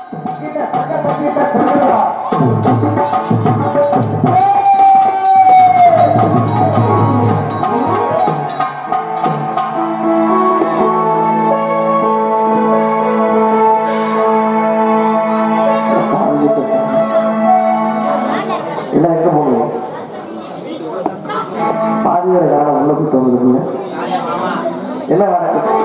கிட்ட பக்கத்து கிட்ட சொல்லுவா என்ன எங்க போகணும் பாதி வரை காலம் உள்ள போய் தோணுதுங்க என்ன நடக்குது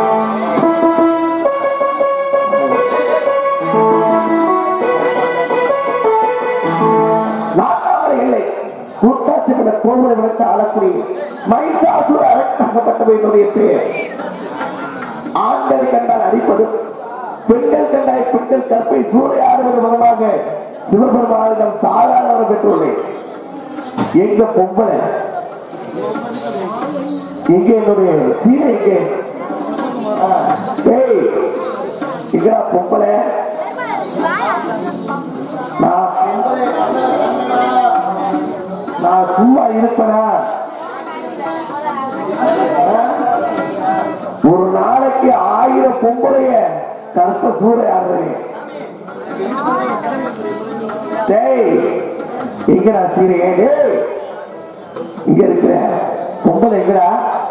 நாட்டாமலை இல்லை கூட்டாட்சி விட கோபுரை விளக்க ஆளக்கூடிய மைசாசுர அரசாங்கப்பட்டவையினுடைய பெயர் ஆண்கள் கண்டால் அடிப்பது பெண்கள் கண்டாய் பெண்கள் கற்பை சூறையாடுவது மூலமாக சிவபெருமானிடம் சாதாரண பெற்றுள்ளேன் எங்க பொம்பளை எங்க என்னுடைய சீனை எங்கே ஆ, ஏய் எங்கடா பொம்பளை நான் நான் சும்மா இருப்பேனா ஒரு நாளைக்கு ஆயிரம் பொம்பளைய கற்ப சூறையாடுறேன் டேய் எங்கடா சீரையே டேய் இங்க இருக்கிற பொம்பளை எங்கடா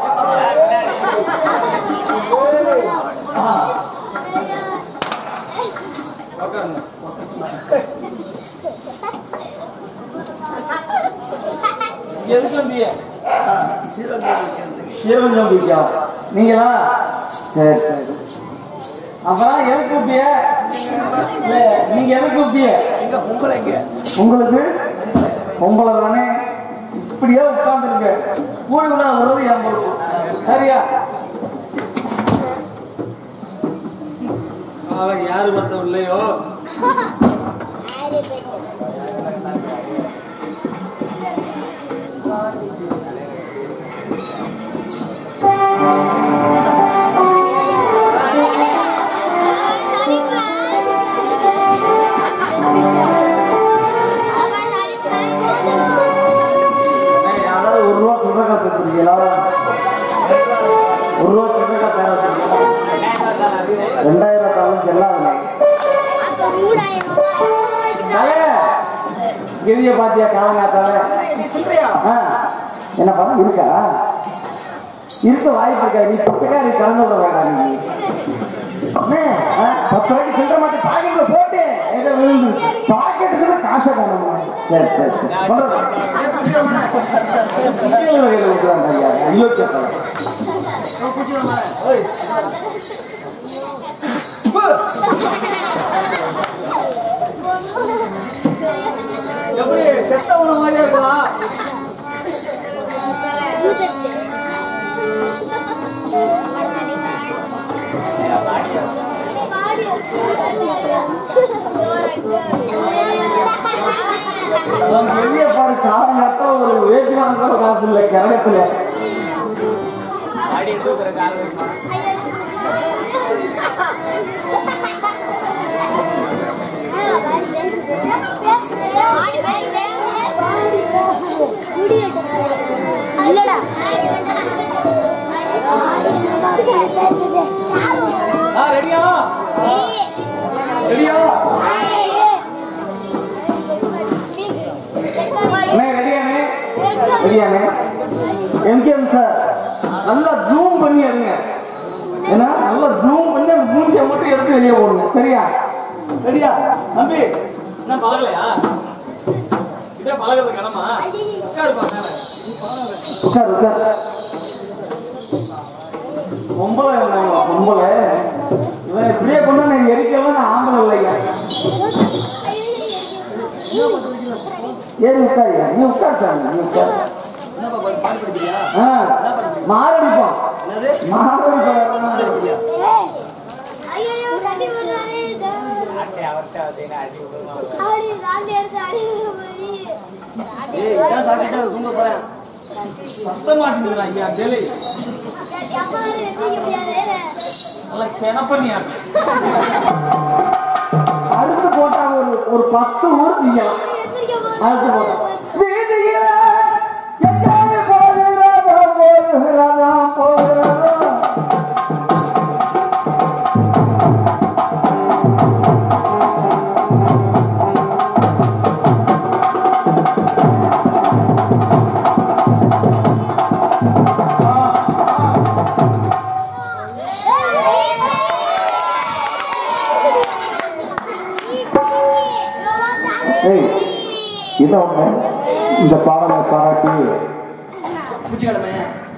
எதுக்கு வந்தீங்க சீரஞ்சம் பிடிக்கும் நீங்களா சரி சரி அப்புறம் எது கூப்பிய இல்ல நீங்க எது கூப்பிய எங்க பொம்பளைங்க உங்களுக்கு பொம்பளை தானே இப்படியே உட்கார்ந்துருங்க கூடி விட விடுறது என் பொறுப்பு சரியா அவன் யாரு மத்தம் இல்லையோ ஏய், யாராவது ஒரு ரூபா சொல்ற காசு வச்சிருக்கீங்களா ஒரு ரூபா சொல்ற காசு யாராவது வச்சிருக்கீங்களா? ரெண்டாயிரம் தாலும் செல்லாதுண்ணே தலை கெதிய பாத்தியா காலங்காத்தால ஆ, என்ன பணம் இருக்கா இருக்க வாய்ப்பு இருக்கா நீ பச்சைக்காரி கலந்து விட வேண்டாம் நீ அண்ணே, ஆ, பத்து ரூபாய்க்கு சில்லற மாட்டேன் பாக்கெட்ல போட்டு எங்க விழுந்து பாக்கெட்டுக்கு காசை காணுமா சரி சரி சரி சொல்றேன். குட்டிகளை கையில கொடுக்குறாங்க ஐயா அயோக்கிய பையன். ஓய். எப்படி செத்த ஒரு மாதிரியா இருக்கலாம் அவன் வெளிய பாரு காரணத்தா ஒரு வேட்டி வாங்குற காசு இல்ல கிரகத்துல இல்லடா ஆ ரெடியா ரெடியா அண்ணே ரெடியாண்ணே ரெடியாண்ணே எம்கேஎம் சார் நல்லா ஜூம் பண்ணி எடுங்க ஏன்னா நல்லா ஜூம் பண்ணி அந்த மூஞ்சியை மட்டும் எடுத்து வெளியே போடுங்க சரியா ரெடியா தம்பி என்ன பழகலையா இதே பழகிறது கடமா உட்காருப்பா மேல உட்கார் உட்கார் பொம்பளை இருந்தாங்க பொம்பளை இவன் இப்படியே கொண்டு வந்து எரிக்கலாம் நான் ஆம்பளை இல்லையா ஏறி உட்காரியா நீ உட்கார் சார் நீ உட்கார் ஆ, மாரடிப்போம் மாரடிப்போம் ஐயோ கட்டி விடுறாரே சாரி சாரி சாரி ஏய், ஏன் சாப்பிட்டுட்டே தூங்க போறேன் சத்த மாட்டேங்குது ஐயா டெலி நல்லா செனப்பண்ணியா அடுத்து போட்டா ஒரு ஒரு பத்து ஊர் நீங்கலாம் அடுத்து போட்டா வீதியில எங்காவது போகிறதா போகிறதா போகிறதா ஏய் என்ன ஒண்ணு இந்த பாடலை பாராட்டி பூச்சிக்கிழமை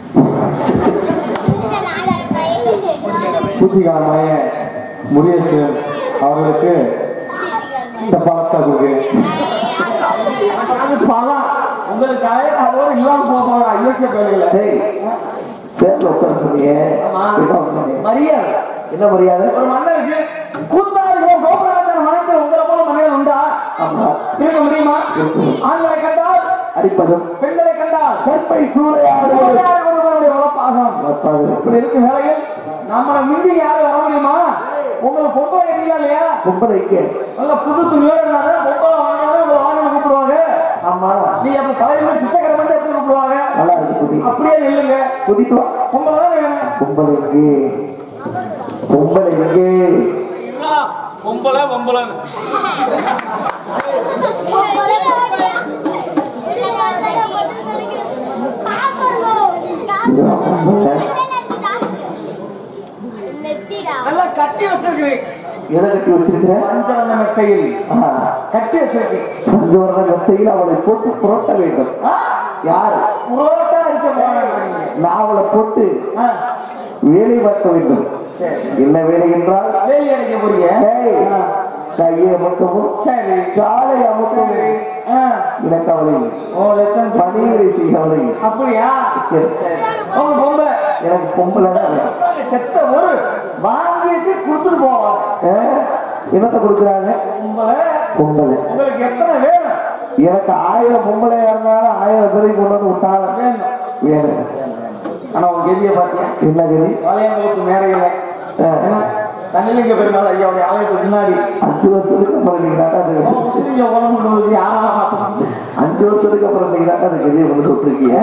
பூச்சிக்காலமாய முருகேசு அவர்களுக்கு இந்த பழத்தை கொடுக்குறேன் பழம் உங்களுக்காக அதோட இல்லாம போக போற அயோக்கிய பேருல டேய் சேர்ல உட்கார சொன்னீங்க என்ன பண்ணீங்க? மரியாதை என்ன மரியாதை ஒரு மன்னருக்கு கூத்தாடியோ கோபுராஜன் மனத்தில் உங்களை போல மனைவி உண்டா ஆமா இருக்க முடியுமா ஆண்களை கண்டால் அடிப்பதும் பெண்களை கண்டால் கற்பை சூறையாடுவது சூறையாடு ஒருவருடைய உழப்பாகும் இப்படி இருக்கும் வேளையில் நம்மளை மிந்தி யாரும் வர முடியுமா உங்களுக்கு பொம்பளை இருக்கீங்களா இல்லையா கும்பலை இங்கே நல்ல புது துணியோட இருந்தாலும் பொம்பளை வாங்கினாலும் உங்களை வாங்கன்னு கூப்பிடுவாங்க ஆமா நீ அப்ப தலைவர் பிச்சைக்கார வந்து எப்படி கூப்பிடுவாங்க நல்லா இருக்கு புதி அப்படியே நில்லுங்க புதித்து வா பொம்பளை தான் வேணும் கும்பலை இங்கே கும்பலை இங்கே பொம்பளை பொம்பளை இதுதான் கும்பலை நெத்திடா நல்லா கட்டி வச்சிருக்கிறேன் எதை கட்டி வச்சிருக்கிறேன் பஞ்சவண்ண மெத்தையில் ஆ, கட்டி வச்சிருக்கேன் அஞ்சு வருட மெத்தையில் அவளை போட்டு புரட்ட வேண்டும் ஆ? யார் புரோட்டா இருக்க போறாங்க நான் அவளை போட்டு ஆ, வேலை பார்க்க வேண்டும் சரி என்ன வேலை என்றால் வேலி அடைக்க போறீங்க ஏய், கையை அமுக்கவும் சரி காலை அமுக்கவும் ஆ, எனக்கு அவளை ஓ லட்சம் பணிவிடை செய்ய அவளை அப்படியா சரி உங்க பொம்பளை எனக்கு பொம்பளை தான் வேணும். செத்த ஒரு வாங்கிட்டு கொடுத்துட்டு போவாங்க ஆ? என்னத்தை கொடுக்குறாங்க பொம்பளை பொம்பளை உங்களுக்கு எத்தனை வேணும் எனக்கு ஆயிரம் பொம்பளையா இருந்தாலும் ஆயிரம் பேரை கொண்டு வந்து விட்டாலும் வேணும் வேணும் ஆனா உங்க கெதிய பாத்தியா என்ன கதி வளையங்களுக்கு மேடையில ஆ. என்ன தன்னிலிங்க பெருமாள் ஐயாவுடைய ஆலயத்துக்கு முன்னாடி அஞ்சு வருஷத்துக்கு அப்புறம் நீங்க அது முஸ்லீம்ல உடம்பு யாரால மாத்தணும் அஞ்சு வருஷத்துக்கு அப்புறம் நீங்க அந்த கதியை கொண்டு விட்டுருக்கீங்க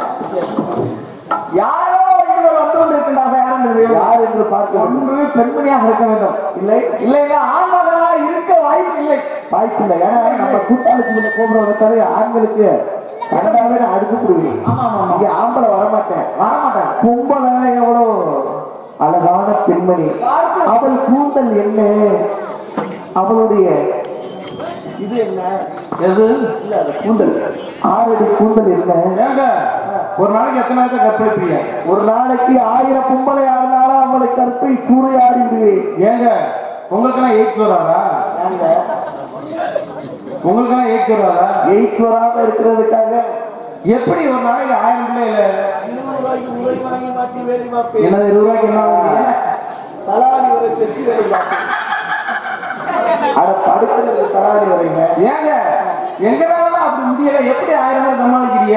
யாரோ ஒருவர் வந்து கொண்டிருக்கின்றார்கள் யாரும் தெரியும் யார் என்று பார்க்க வேண்டும் ஒன்று பெண்மணியாக இருக்க வேண்டும் இல்லை இல்லைங்க ஆண்மகனா இருக்க வாய்ப்பு இல்லை வாய்ப்பில்லை ஏன்னா நம்ம கூட்டாளிக்கு முன்ன கோபுரம் தவிர ஆண்களுக்கு கண்டாவே நான் அடிச்சு போடுவேன் ஆமா ஆமா ஆமா இங்க ஆம்பளை வரமாட்டேன் வரமாட்டாங்க பொம்பளை எவ்வளோ அழகான பெண்மணி அவள் கூந்தல் என்ன அவளுடைய இது என்ன எது இல்ல அது கூந்தல் ஆறடி கூந்தல் என்ன ஏங்க ஒரு நாளைக்கு எத்தனை நேரத்தை கற்பழிப்பீங்க ஒரு நாளைக்கு ஆயிரம் பொம்பளை ஆடினாலும் அவளை கற்பை சூறையாடி விடுவேன் ஏங்க உங்களுக்கெல்லாம் எயிட்ஸ் வராதா உங்களுக்கெல்லாம் எயிட்ஸ் வராதா எய்ட்ஸ் வராம இருக்கிறதுக்காக எப்படி ஒரு நாளைக்கு ஆயிரம் பிள்ளைல இருநூறு ரூபாய்க்கு உரை வாங்கி மாட்டி வேலை பார்ப்பேன் என்னது இருபது ரூபாய்க்கு என்ன வாங்குறீங்க? தலாணி வரை தைச்சு வேலை பார்ப்பேன் அட படுக்கிறது தலாணி வரைங்க ஏங்க எங்கனால அப்படி முடியல எப்படி ஆயிரம் ரூபாய் சமாளிக்கிறீங்க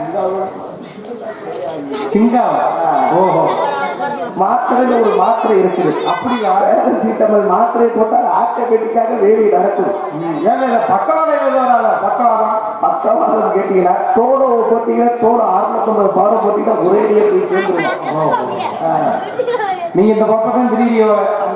சிங்காவா ஓஹோ மாத்திரையில ஒரு மாத்திரை இருக்குது அப்படி சீட்டமல் மாத்திரை போட்டால் ஆட்டோமேட்டிக்காக வேலை நடக்கும் ஏங்க இதை பக்கவாதம் எதுவும் வராதா பக்கவாதம் பக்கவாதம் கேட்டீங்கன்னா தோலை போட்டீங்கன்னா தோலை அறுநூத்தம்பது பாரம் போட்டீங்கன்னா ஒரேடியே போய் சேர்ந்துருவோம் நீங்க இந்த பக்கம் தான் திடீரியோ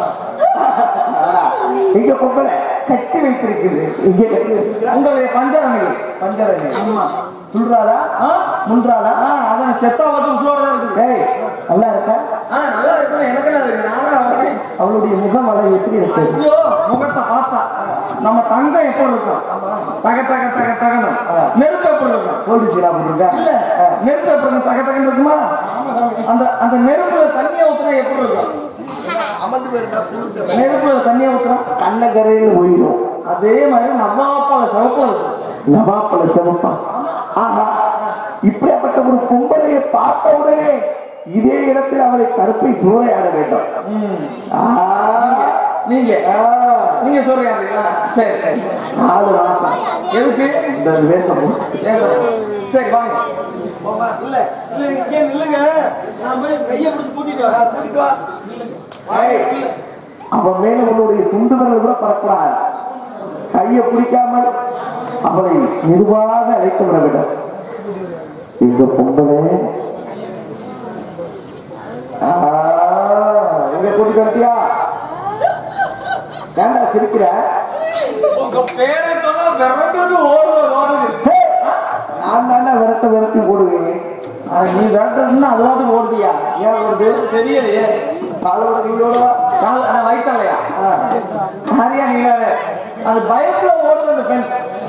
இங்க பொம்பளை கட்டி வைத்திருக்குது இங்க கட்டி வச்சிருக்கிறா உங்களுடைய பஞ்சரணிகள் பஞ்சரங்க ஆமா சொல்றாளா முன்றாளா அதான் செத்தா வந்து உசுவோட தான் இருக்குது ஏய் நல்லா இருக்கா ஆ நல்லா இருக்கணும் எனக்கு என்ன இருக்கு நானா வரேன் அவளுடைய முகம் அழகு எப்படி இருக்கு ஐயோ முகத்தை பார்த்தா நம்ம தங்கம் எப்போ இருக்கும் தக தக தக தகனம் நெருப்பு எப்படி இருக்கும் கோல்டு சீலா போட்டிருக்கா இல்ல நெருப்பு எப்படி இருக்கும்? தக தகன்னு இருக்குமா அந்த அந்த நெருப்புல தண்ணியை ஊத்துனா எப்படி இருக்கும் அமர்ந்து போயிருக்கா நெருப்புல தண்ணியை ஊத்துறோம் கண்ணக்கரையில் போயிடும் அதே மாதிரி நவ்வாப்பால சிவப்புல இருக்கும் நவாப்பழ சிவப்பா ஆஹா இப்படியாப்பட்ட ஒரு பொம்பளையை பார்த்த உடனே இதே இடத்தில் அவளை கருப்பை சூறையாட வேண்டும் ம். ஆஹா. நீங்க ஆ. நீங்க சொல்றீங்களா சரி சரி நாலு மாசம் எதுக்கு இந்த வேஷம் போட்டு. ஏன் சரி வாங்க இல்ல இல்ல இங்கே நில்லுங்க நான் போய் கையை பிடிச்சி கூட்டிட்டு வரேன் ஏய், அவன் மேல உன்னுடைய சுண்டு விரல் கூட பரப்படாது கையை பிடிக்காமல் அவளை மெதுவாக அழைத்து விட வேண்டும் இந்த பொம்பளை ஆஹா, எங்க கூட்டிட்டு வந்துட்டியா ஏன்டா சிரிக்கிற உங்க பேரை சொன்னா விரட்டு ஓடுவது ஓடுது ஹே, நான் தானே விரட்ட விரட்டி போடுவேன் ஆனா நீ விரட்டுறதுன்னா அது வாட்டுக்கு ஓடுதியா ஏன் வருது தெரியலையே காலோட கையோட கால் ஆனா வயிற்றலையா ஹரியா நீங்க அது பயத்துல ஓடுது அந்த பெண்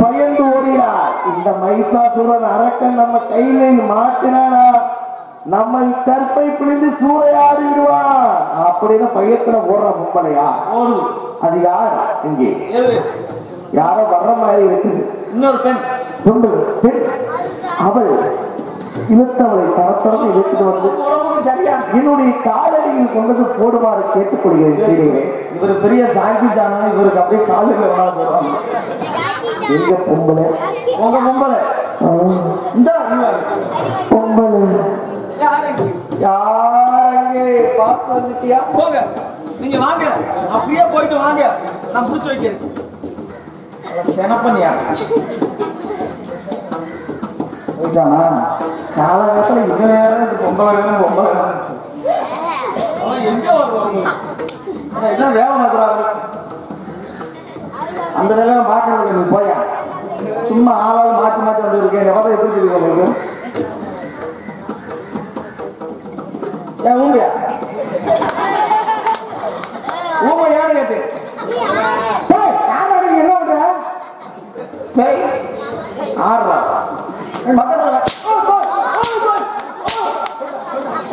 அந்த மைசாசுரன் அரக்கன் நம்ம கையில மாட்டினானா நம்ம கற்பை பிழிந்து சூறையாடி விடுவான் அப்படின்னு பயத்துல ஓடுற பொம்பளையா ஓடு அது யார் இங்கே எது யாரோ வர்ற மாதிரி இருக்குது இன்னொரு பெண் பொண்ணு பெண் அவள் இழுத்தவளை தரத்தரந்து இழுத்துட்டு வந்து உடம்புக்கு சரியா என்னுடைய காலடியில் கொண்டது போடுமாறு கேட்டுக்கொள்கிறேன் சீரியவே இவர் பெரிய ஜாக்கி ஜானா இவருக்கு அப்படியே காலையில் வேணாம் போடுவாங்க எங்க பொம்பளை உங்க பொம்பளை ஆ, இந்த பொம்பளை யாரங்கே பார்த்து வந்துட்டியா போங்க நீங்க வாங்க அப்படியே போயிட்டு வாங்க நான் புடிச்சு வைக்கிறேன் செனப்பண்ணியா போயிட்டானா காலகாலத்துல இது வேற இது பொம்பளை வேணும் பொம்பளை வேணும் அவன் எங்க வருவாங்க அவன் என்ன வேலை மாத்துறாங்க அந்த வேலையை பார்க்கறது நீ போயா சும்மா ஆளாள் மாத்தி மாத்தி வந்து இருக்கேன் எவ்வளோ எப்படி தெரியும் உங்களுக்கு ஏன் ஊம்பியா ஊமை யாரு கேட்டு டேய், யாரா நீ என்ன பண்ற டேய், ஆடுறா ஏய், பக்கத்துல வா. ஓ, ஓ, ஓ, ஓ, ஓ.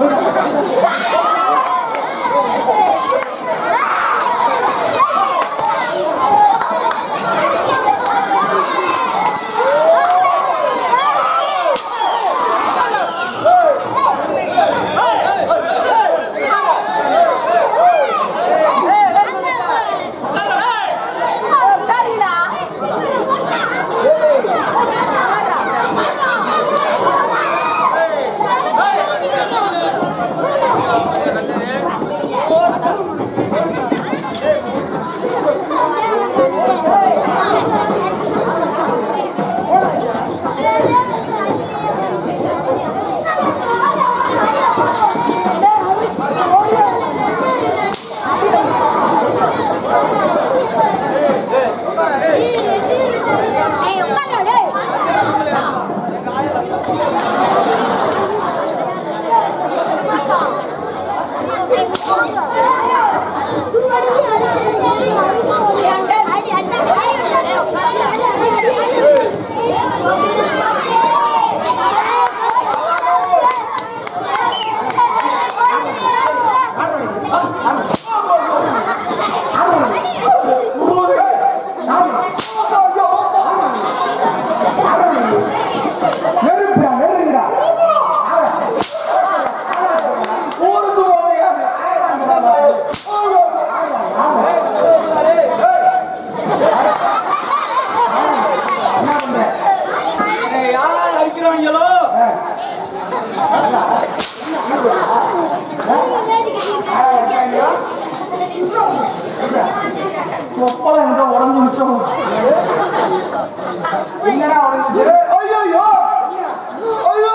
ஏய் உட்கார்றா டேய் நெருப்புடா, நெருங்குடா. ஊருக்கு போவையா? என்ன பண்ற? ஏய், யார் அடிக்கிறாங்களோ? கொப்பளம் எங்க உடைஞ்சு மிச்சம் என்னடா உடைஞ்சு ஐயோ ஐயோ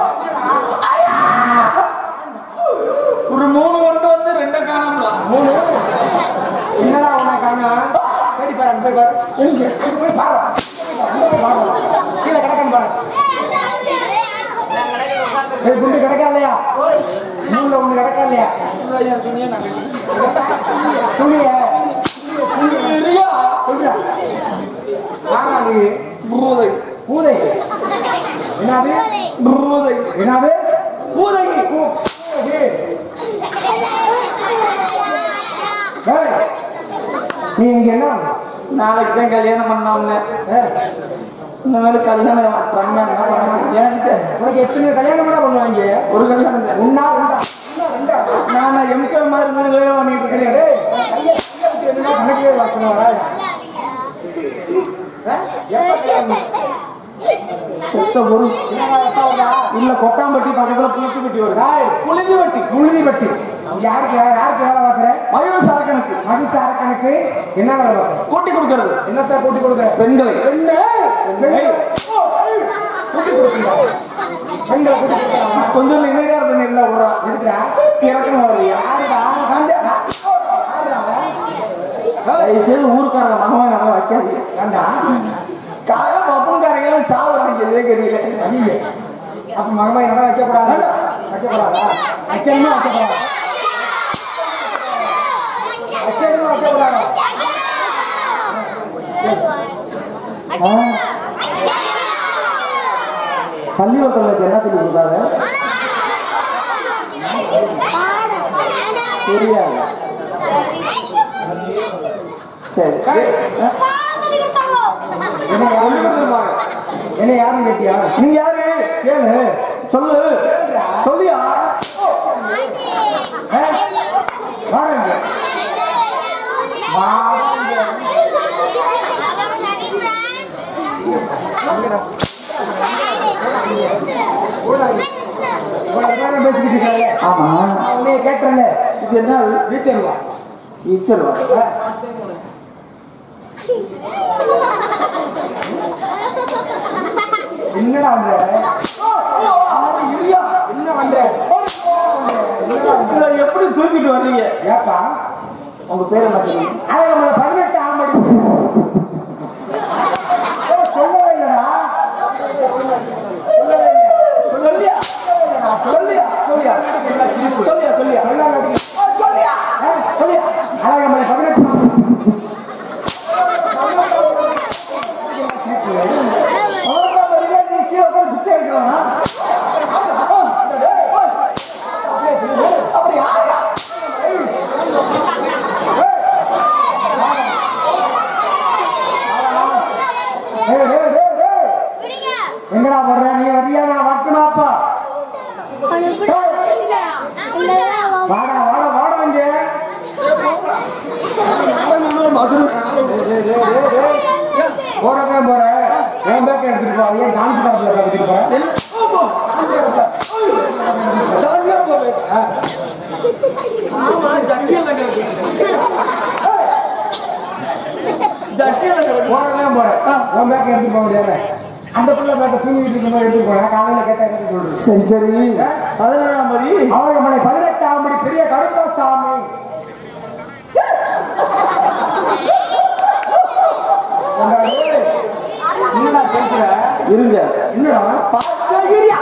ஒரு மூணு கொண்டு வந்து ரெண்ட காணாமடா மூணு என்னடா உன காணா தேடி பாரு அங்க போய் பாரு எங்க அங்க போய் பாரு அங்க போய் பாரு கீழே கிடக்கான்னு பாரு ஏய் குண்டு கிடக்கா இல்லையா மூணுல ஒண்ணு கிடக்கா இல்லையா துணிய துணியா சொல்றா ஆமா நீ பூதை பூதை என்னது பூதை என்னது பூதை பூதை ஏய், நீ இங்க என்ன நாளைக்கு தான் கல்யாணம் பண்ணவங்க இந்த மாதிரி கல்யாணம் பண்ணா என்ன பண்ணுவாங்க ஏன்ட்டு உனக்கு எத்தனை கல்யாணம் கூட பண்ணுவாங்க ஒரு கல்யாணம் தான் ஒன்னா ரெண்டா நான் எம்கே மாதிரி மூணு கல்யாணம் பண்ணிட்டு இருக்கிறேன் கணக்கே வச்சுனா செத்த பொருள் இல்ல கொட்டாம்பட்டி பக்கத்துல புளிச்சிப்பட்டி வருது புளிஞ்சிப்பட்டி புளிஞ்சிப்பட்டி யாருக்கு யாருக்கு வேலை பார்க்குற மயூர சாரக்கனுக்கு மது சாரக்கனுக்கு என்ன வேலை பார்க்குற கூட்டி கொடுக்கறது என்ன சார் கூட்டி கொடுக்குற பெண்களை பெண்ணு கொஞ்சம் நினைக்காத நின்று விடுறா இருக்கிறா இறக்கணும் வரையா தயவுசெய்து ஊருக்காரங்க மகமா நம்ம வைக்காதீங்க காயா பப்புங்காரங்க சாவுறாங்க இதே தெரியல அப்ப மகமாய் நட வைக்க கூடாது வைக்க கூடாதா வைக்கணுமா வைக்க கூடாதா வைக்கணுமா வைக்க கூடாதா பள்ளிக்கூடத்தில் வச்சு என்ன சொல்லி கொடுத்தாங்க தெரியாது சரி ஆ? என்ன யாரு கேட்டிருப்பாங்க? என்ன யாரும் கேட்டியா நீ யாரு கேளு சொல்லு சொல்லியா வாங்க இவ்வளவு நேரம் பேசிக்கிட்டு இருக்காங்க ஆமா நான் உன்னைய கேட்டேன்ல இது என்ன அது வீச்சருவா ஈச்சல் என்னடா பண்ற என்ன பண்ற இதை எப்படி தூக்கிட்டு வர்றீங்க ஏப்பா உங்க பேர் என்ன சொல்லுங்க அதை நம்மள பதினெட்டு ஆம்படி ஓ, சொல்லவே இல்லடா சொல்லவே இல்லை சொல்லியா சொல்லியா சொல்லியா சொல்லியா சொல்லியா சொல்லாம சொல்லியா சொல்லியா அதை நம்மள பதினெட்டு நீ கீழே உட்கார்ந்து பிச்சை எடுக்கிறவனா அப்படி யாரா ஏய், ஏய், ஏய், ஏய். எங்கடா வர்ற நீ வரியா நான் வரட்டுமாப்பா வாடா வாடா வாடா இங்க போறதே போற என் பேக்க எடுத்துட்டு போ ஏன் டான்ஸ் கிளப்ல எடுத்துட்டு போற ஆமா ஜட்டியல்ல கிடக்கு ஜட்டியல்ல கிடக்கு போறதே போற உன் பேக்க எடுத்துட்டு போக முடியாது அந்த பிள்ளை பேக்க தூங்கிட்டு இருக்கும் போது எடுத்துட்டு போறேன் காலையில கேட்டா எடுத்து சொல்றது சரி சரி பதினேழாம் படி அவர்களை பதினெட்டாம் படி பெரிய கருப்பசாமி என்னடா பேசுற இருங்க என்னடா பாத்தகிரியா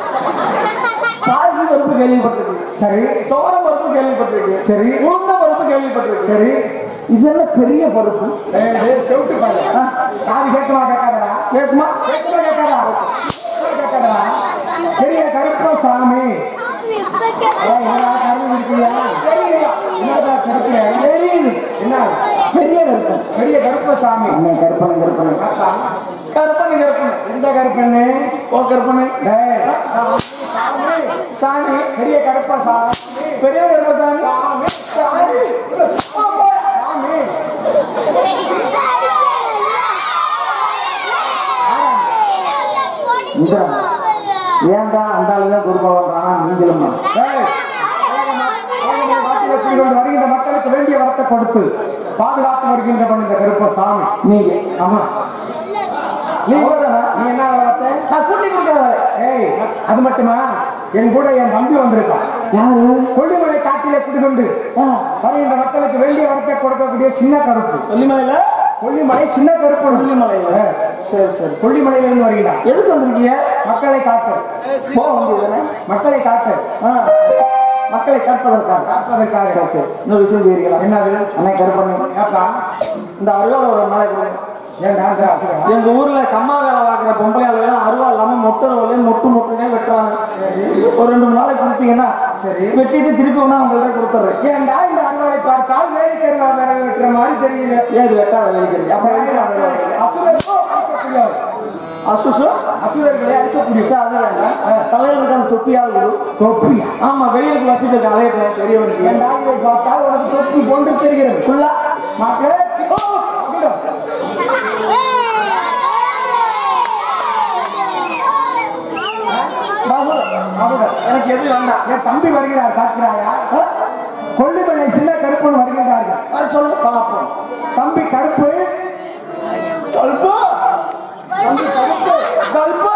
பாசி பருப்பு கேள்விப்பட்டிருக்கு சரி தோரம் பருப்பு கேள்விப்பட்டிருக்கு சரி. உளுந்த பருப்பு கேள்விப்பட்டிருக்கு சரி இது என்ன பெரிய பருப்பு ஏய், ஏய், செவுட்டு பாரு ஆ, காது கேட்குமா கேட்காதடா கேட்குமா கேட்குமா கேட்காதா கேட்காதடா பெரிய கருப்பசாமி ஏய், என்னடா கரும்பு இருக்கியா என்னடா கருப்புல தெரியுது என்ன பெரிய கருப்பு பெரிய கருப்பசாமி அண்ணன் கருப்பனை கருப்பனை அப்பா, கருப்பனை கருப்பனை எந்த கருப்பண்ணு ஓ கருப்பனை டேய், சாமி பெரிய கருப்பசாமி பெரிய கருப்பசாமி சாமி சாமி ஏன்டா அந்த ஆளுதான் குருபா வர்றான் நீங்களும் டேய், உலகமே வாட்டி வச்சுக் கொண்டு வருகின்ற மக்களுக்கு வேண்டிய வரத்தை கொடுத்து பாதுகாத்து வருகின்ற பண்ணுங்க கருப்பசாமி நீங்க ஆமா நீ அவ்வளவுதானா? நீ என்ன வளர்த்த நான் கூட்டி கொடுக்குறேன் ஏய் அது மட்டுமா என் கூட என் தம்பி வந்திருக்கான் யாரு கொல்லிமலை காட்டிலே குடிகொண்டு வருகின்ற மக்களுக்கு வேண்டிய வரத்தை கொடுக்கக்கூடிய சின்ன கருப்பு கொல்லிமலையில கொல்லிமலை சின்ன கருப்பு கொல்லிமலையில சரி சரி கொல்லிமலையில இருந்து வருகிறான் எதுக்கு வந்திருக்கீங்க மக்களை காக்க போக வேண்டியதுதானே மக்களை காக்க ஆ, மக்களை காப்பதற்காக காப்பதற்காக சரி சரி இன்னொரு விஷயம் செய்கிறீங்களா என்னது அண்ணே கருப்பண்ணே ஏப்பா இந்த அருவாள் ஒரு நாளைக்கு கொடுங்க. ஏன் டான்ஸ் ஆசுரா எங்க ஊர்ல கம்மா வேலை பார்க்குற பொம்பளை ஆளுங்க அருவா இல்லாம மொட்டை ரோலையும் மொட்டு மொட்டுனே வெட்டுறாங்க ஒரு ரெண்டு மூணு நாளைக்கு கொடுத்தீங்கன்னா சரி. வெட்டிட்டு திருப்பி ஒண்ணா உங்கள்ட்ட கொடுத்துட்றேன் ஏன்டா இந்த அறுவடை பார்த்தால் வேடிக்கருவா வேற வெட்டுற மாதிரி தெரியல ஏன் இது வெட்டாத வேலைக்கிறது அப்புறம் எதுக்கு அந்த வேலை? அசுரர்களோ அழிக்கக்கூடியவர். அசுசு அசுரர்களை அழிக்கக்கூடிய சரி, அது வேண்டாம் தலையில் இருக்க அந்த தொப்பியாவது கொடு. தொப்பியா ஆமா வெளியில வச்சுட்டு இருக்க அதே பெரியவனுக்கு ஏன்டா இதை பார்த்தால் உனக்கு தொப்பி போன்று தெரிகிறது ஃபுல்லா மக்களே ஓ, அகுடா. அகுடா. எனக்கு எது வேண்டாம் என் தம்பி வருகிறார் பார்க்கிறாயா கொல்லிமலை சின்ன கருப்பன் வருகின்றார்கள் வர சொல்லு பார்ப்போம் தம்பி கருப்பு கல்பு கல்பு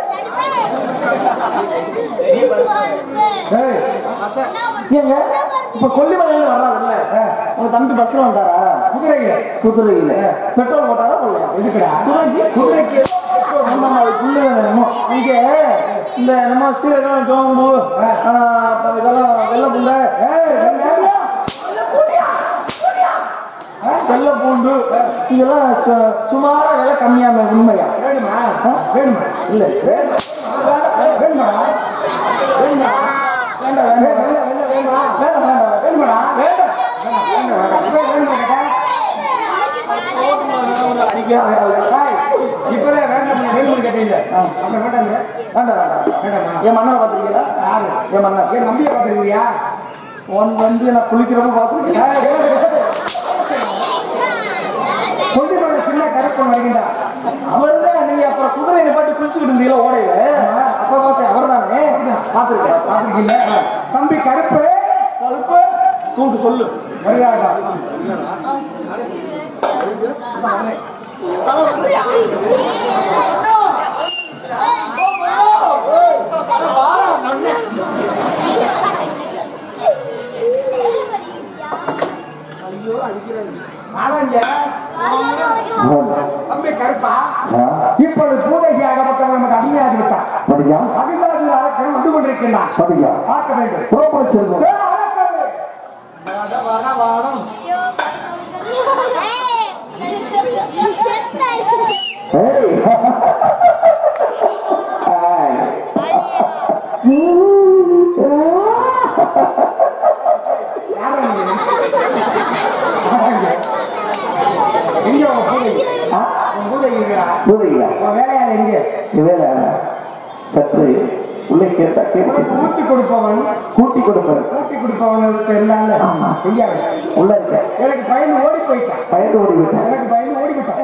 ஏய், ஏங்க இப்ப கொல்லிமலையில வர்றாருல்ல ஆ, உங்க தம்பி பஸ்ல வந்தாரா குதிரையில குதிரையில பெட்ரோல் போட்டாரா போடலையா எதுக்குடா குதிரைக்கு குதிரைக்கு ஆமா அது புல்லு வேணுமோ இங்க இந்த நம்ம சீரகம் சோம்பு ஆ, அப்புறம் இதெல்லாம் வெள்ளை புண்டை ஏய், என்ன? வெள்ளை பூண்டு இதெல்லாம் சு- சுமாரா விலை கம்மியான உண்மையா வேணுமா வேணுமா இல்ல வேணும். வேணுமாடா வேணுமா வேண்டாம் வேண்டாம் வேண்டாம் வேண்டாம் வேண்டாம் வேண்டாம் வேணுமாடா வேண்டாம் வேண்டாம் வேண்டாம் வேணுமா இப்பதான் வேண்டாம் வேணும்னு கேட்டீங்க அப்புறம் வேண்டாங்க வேண்டாம் வேண்டாம் வேண்டாம் என் மன்னரை பார்த்துருக்கீங்களா யாரு என் மன்னர் என் நம்பியை பார்த்துருக்கியா உன் வந்து நான் குளிக்கிறப்ப பார்த்துருக்கேன் கொல்லிமலை சின்ன கருப்பன் வருகின்றா அவர் தான் நீங்க அப்புறம் குதிரை நிப்பாட்டி குளிச்சுக்கிட்டு இருந்தீங்களா ஓடையில அப்ப பார்த்தேன் அவர் தானே பார்த்துருக்கேன் பார்த்துருக்கீங்க தம்பி கருப்பு கருப்பு கூப்பிட்டு சொல்லு மரியாதா ஆனாங்க தம்பி கருப்பா இப்பொழுது பூதகி ஆகப்பட்டவன் நமக்கு அடிமையாகி விட்டான் படியா அதிகாரி அரக்கன் வந்து கொண்டிருக்கின்றான் படியா பார்க்க வேண்டும் புறப்பட செல்வம் ஏய், அரக்கனே! வாட, வாட, வாடம். ஏய் ஆய். யாரா நீங்க? யாராங்க? எங்க உங்க பூதகி? ஆ, உங்க பூதகி எங்கடா? புரியுதா உன் வேலையாள் எங்க? இவேல சற்று உள்ளே கேட்ட உனக்கு கேட்டு ஊத்தி கொடுப்பவன் கூட்டி கொடுப்பேன் ஊத்தி கொடுப்பவனுக்கு இருந்தால எங்க அவன்? உள்ள இருக்க எனக்கு பயந்து ஓடி போயிட்டான் பயந்து ஓடி விட்டேன் எனக்கு பயந்து ஓடி போயிட்டான்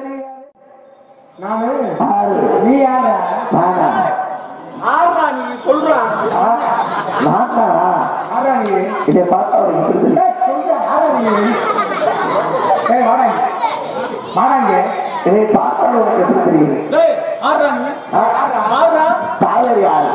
நானு ஆறு நீ யாரா நானா ஆறா நீ சொல்றா ஆ, நான் தானா ஆறா நீ இதை பார்த்தா அவனுக்கு புரியுது ஏய், கொஞ்சம் ஆறா நீ ஏய் வாடாங்க வாடாங்க இதை பார்த்தா உனக்கு எப்படி தெரியுது டேய் ஆறா நீ ஆ, ஆறா காவேரி ஆறு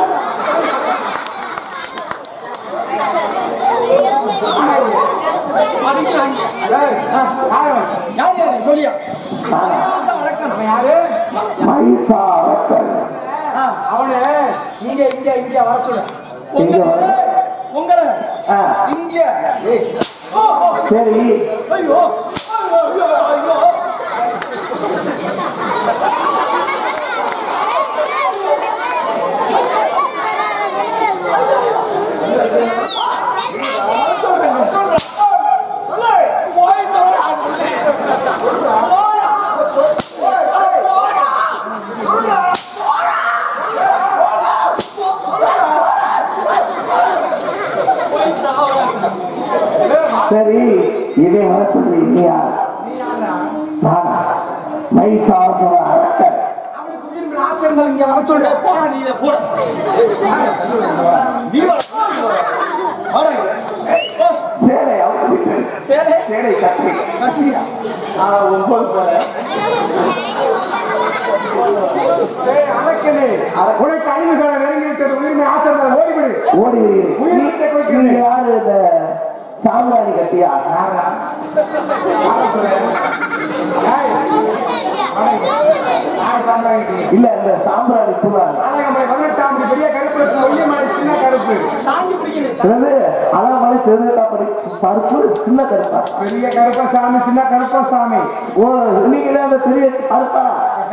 டேய் ஆறா யார் யார் சொல்லியா நானா அரக்கன் அவன் யாரு மைசா அரக்கன் ஆ, அவனு இங்க இங்க இங்க வர சொல்லு இங்க வர. உங்களை ஆ, இங்க ஏய் ஓ ஓ சரி ஐயோ ஐயோ ஐயோ ஐயோ சரி இவன் வர சொல்லி இல்லையா நானா மைசாசுர அரக்கன் அவனுக்கு உயிர் மேல ஆசை இருந்தா இங்க வர சொல்லு போடா நீ இதை போட நீ வா. சேலை அவுத்து விட்டு சரி சேலை கட்டி கட்டியா ஆ ஒன்பது போல ஏய் அரக்கனே உனக்கு ஐந்து பேரை நெருங்கி விட்டது உயிர் மேல ஆசை இருந்தா ஓடிவிடு ஓடி உயிரிழந்த வருகிறேன் குழந்தை. நீங்க யாரு இந்த சாம்ராணி கட்டியா யாரா யாரா சொல்ற ஏய் யார் சாம்பிராணி இல்ல இந்த சாம்ராணி தூளாங்க ஆலயமலை பதினெட்டாம் படி பெரிய கருப்பு இருக்கு ஒய்யமலை சின்ன கருப்பு தாங்கி பிடிக்கணும் அதாவது அழகாமலை திருநெட்டாப்படி பருப்பு சின்ன கருப்பா பெரிய கருப்ப சாமி சின்ன கருப்ப சாமி ஓ நீங்களே அந்த பெரிய பருப்பா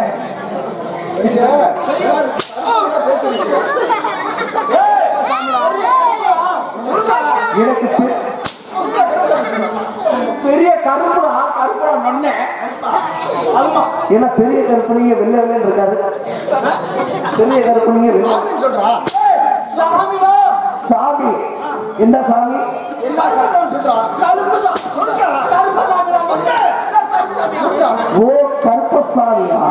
எனக்கு தெ- பெரிய கருப்புடா கருப்புடா நொண்ணே ஆமா ஏன்னா பெரிய கருப்பு நீங்க வெள்ளை வெள்ளன்னு இருக்காரு பெரிய கருப்பு நீங்க வெள்ளை சாமிடா சாமி என்ன சாமி கருப்பு சாமி கருப்பு சாமிடா நொண்ணே ஓ கருப்பசாமியா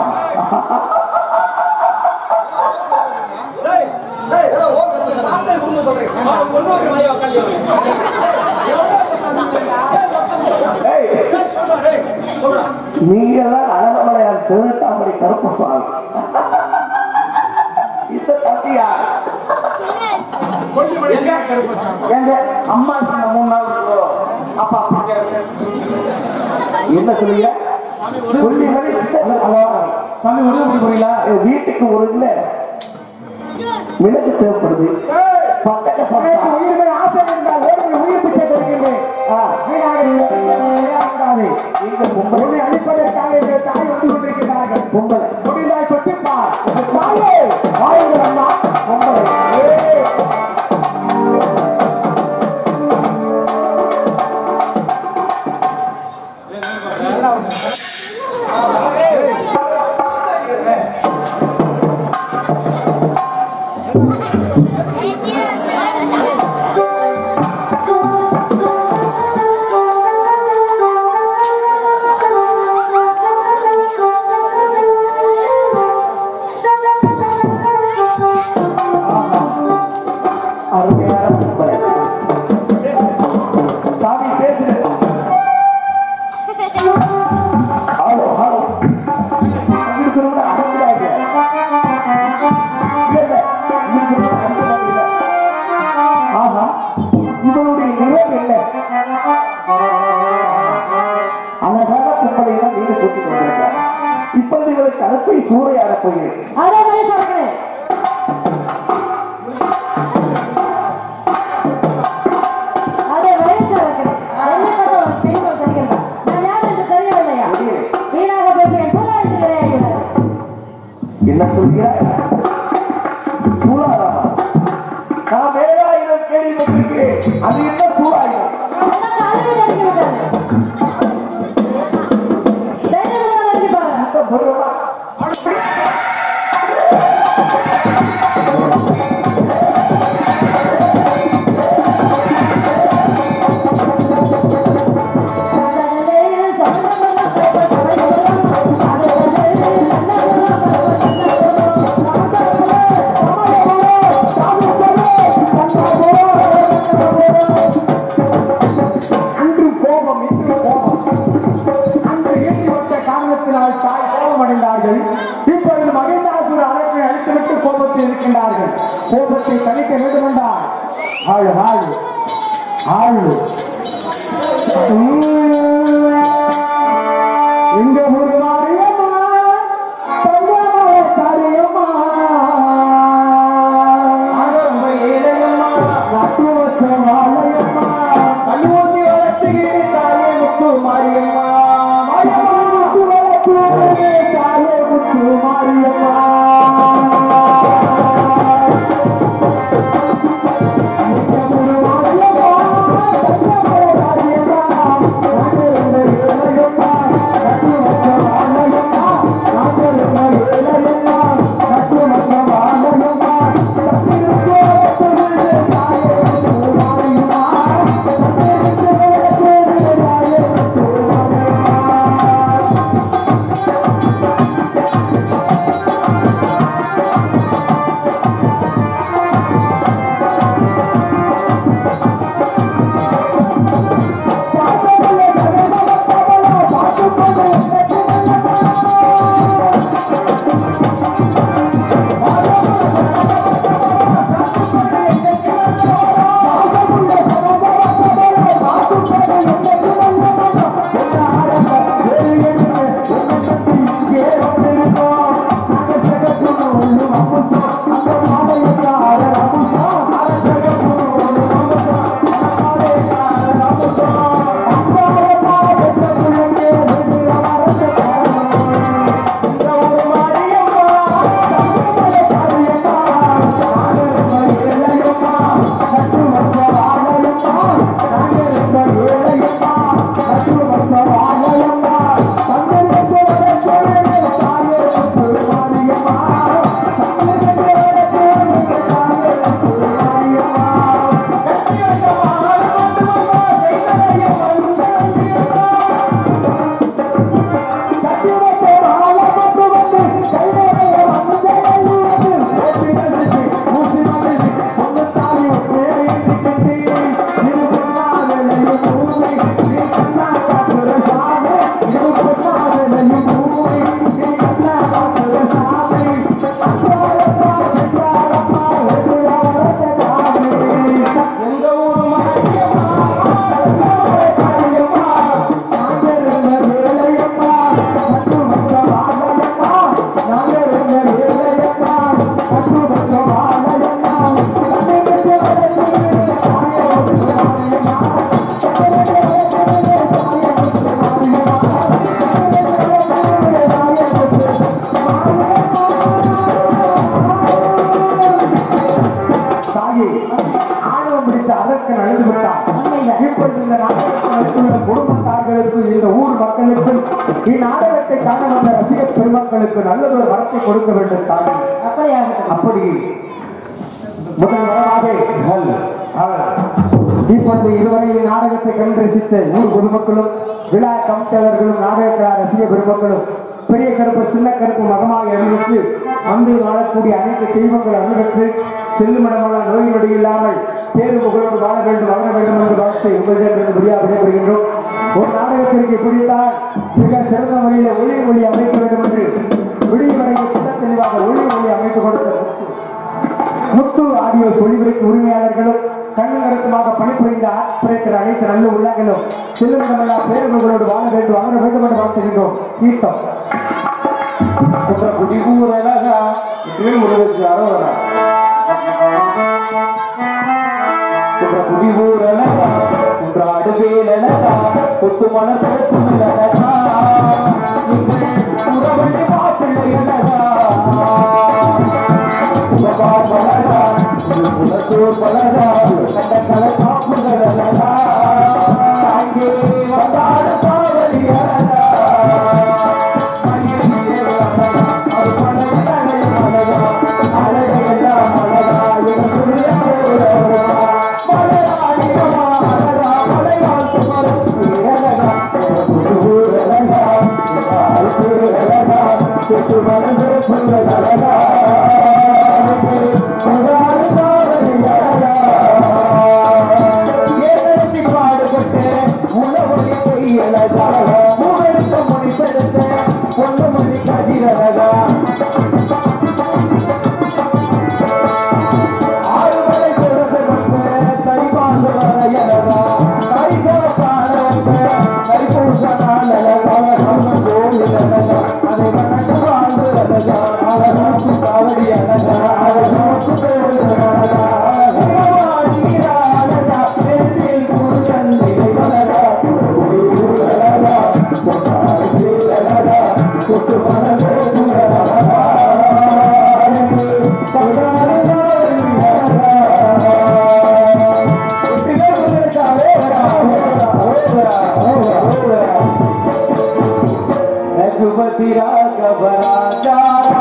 டேய் டேய் சாமி கும்பிட சொல்றேன் அவன் கொண்டு வந்து வாய் உக்காந்து ஏய் டேய் சொல்றா டேய் சொல்றா நீங்க தான் அழகமலையார் திருநெட்டாம்படி கருப்பசாமி இந்த தம்பியா கொல்லிமலை சின்ன கருப்ப சாமி எங்க அம்மா சின்ன மூணு நாள் இருக்கும் அப்பா அப்படி என்ன சொல்லுங்க கொல்லிமலை சின்ன அழகாமலை. சாமி முடிவு பண்ணி போறீங்களா என் வீட்டுக்கு ஒரு இல்ல மிளகு தேவைப்படுது பட்டக்க எனக்கு சத்தா உயிர் மேல் ஆசை இருந்தால் ஓடி உயிர் பிச்சை கொடுக்கின்றேன் ஆ, வீணாக விளையாடாதே. நீங்க பொம்பளை உன்னை அழிப்பதற்காக எங்கள் தாய் வந்து கொண்டிருக்கிறார்கள் பொம்பளை முடிந்தால் சொத்திப்பார் தாயே வாயுங்கள் அம்மா பொம்பளை அருமையான பொம்பளை. சாமி பேசுங்க ஹலோ ஹலோ அங்க இருக்கிறவங்க அடங்குறாங்க இல்ல இல்ல இங்க இருக்கிறவங்க அடங்குறாங்க ஆஹா இவனுடைய நிறம் என்ன அழகான பொம்பளை தான் வீடு போட்டு கொண்டிருக்கிறார் இப்பொழுது இவளுக்கு அனுப்பி சூறையாட போகிறேன் அதே மாதிரி சொல்றேன் அதே வயசு இருக்கிறேன் என்னை பார்த்தா உனக்கு பெண்கள் தெரிகிறதா நான் யார் என்று தெரியவில்லையா வீணாக பேசுகிறேன் பூராய்கிறேன் என்ன சொல்கிறாய் சூழாராமா நான் வேலாயுதம் கேள்விப்பட்டிருக்கிறேன் அது என்ன சூழாயுதம் எனக்கு அறிவு தெரிஞ்சு விட்டது தைரியம் இருந்தா தெரிஞ்சு பாருங்க அந்த பொருளமா அன்று கோபம் இன்று கோபம் அன்று ஏற்றி வந்த காரணத்தினால் தாய் கோபம் அடைந்தார்கள் இப்பொழுது மகிழ்ந்தாசுர அரசை அழித்துவிட்டு கோபத்தில் இருக்கின்றார்கள் கோபத்தை தணிக்க வேண்டுமென்றால் ஆளு ஆளு ஆளு எங்க ஊர் மாரியம்மா தங்கமலை காரியம்மா ஆரம்ப ஏழையம்மா நட்டு வச்ச வாழையம்மா கல்லூரி வளர்த்துகிட்டு தாயே முத்து மாரியம்மா மாரியம்மா முத்து வளர்த்து தாயே முத்து மாரியம்மா எங்க ஊர் மாரியம்மா, தங்கமலை காரியம்மா, காண வந்த ரசிக பெருமக்களுக்கு நல்லதொரு வரத்தை கொடுக்க வேண்டும் தானே அப்படியாகட்டும் அப்படி முதல் வரவாக ஹல், அவர். இப்பொழுது இதுவரை நாடகத்தை கண்டு ரசித்த ஊர் பொதுமக்களும் விழா கமிட்டியாளர்களும் நாடகக்கலா ரசிக பெருமக்களும் பெரிய கருப்பு சின்ன கருப்பு மகமாக எழுதிட்டு வந்து வாழக்கூடிய அனைத்து தெய்வங்கள் அருள்பெற்று செல்லுமிடமெல்லாம் நோய் நொடி இல்லாமல் பேரு புகழோடு வாழ வேண்டும் வளர வேண்டும் என்று வாழ்த்து உங்களிடம் முடியாது விடைபெறுகின்றோம் ஒரு நாடகத்திற்கு இப்படித்தான் மிக சிறந்த முறையில் ஒளி ஒளி அமைக்க வேண்டும் என்று விடியவரையை சின்ன தெளிவாக ஒளி ஒளி அமைத்துக் கொடுத்த முத்து ஆடியோ ஒளிபரப்பு உரிமையாளர்களும் கண்ணுங்கரத்துமாக பணிபுரிந்த ஆப்பரேட்டர் அனைத்து நல்ல உள்ளங்களும் செல்லுமிடமெல்லாம் பேருகளோடு வாழ வேண்டும் வளர வேண்டும் என்று வாழ்த்துகின்றோம் கீர்த்தம் குன்ற குடிகூர் அழகா இப்படியே முருகனுக்கு அரோகரா குன்ற குடிகூர் அழகா குன்ற அடுவேல் அழகா கொத்து மலர் கொத்து அழகா உறவழி மாப்பிள்ளை அழகா உலகார் வளரா உலகோர் வளரா கண்ட கலை காப்புகள் அழகா அங்கே வந்தாடு காவலி அழகா பொண்ணு மணி கதிரழகா ஆறுமலை கொடுத்து வந்து தைப்பாந்து வரையலதா தைசவத்தான தைப்பூச நாளலதா நம்ம கோவில் அழகா அதை வணக்க வாழ்ந்து அழகா அதை நோக்கு காவடி அழகா அதை நோக்கு கோவில் அழகா அழகா அழகா நெஞ்சில் முருகன் நிலை அழகா குரு அழகா பொன்னாடி அழகா கொட்டு மனதே அழகா रघुपति राघव राजा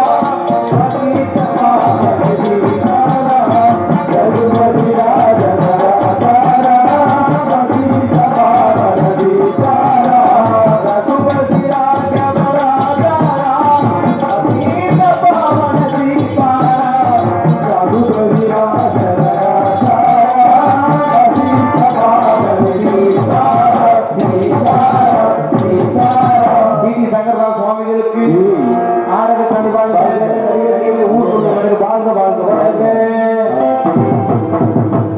रघुपति राघव रघुपति राघव राजा अतीत पावन सीतारा रघुपति राघव राजा अतीत पावन सीतारा सीतारा सीतारा டிடி சங்கர்ராவ் சுவாமிகளுக்கு நாடக பணிபாளர் ஊர் வாழ்க வாழ்க வாழ்க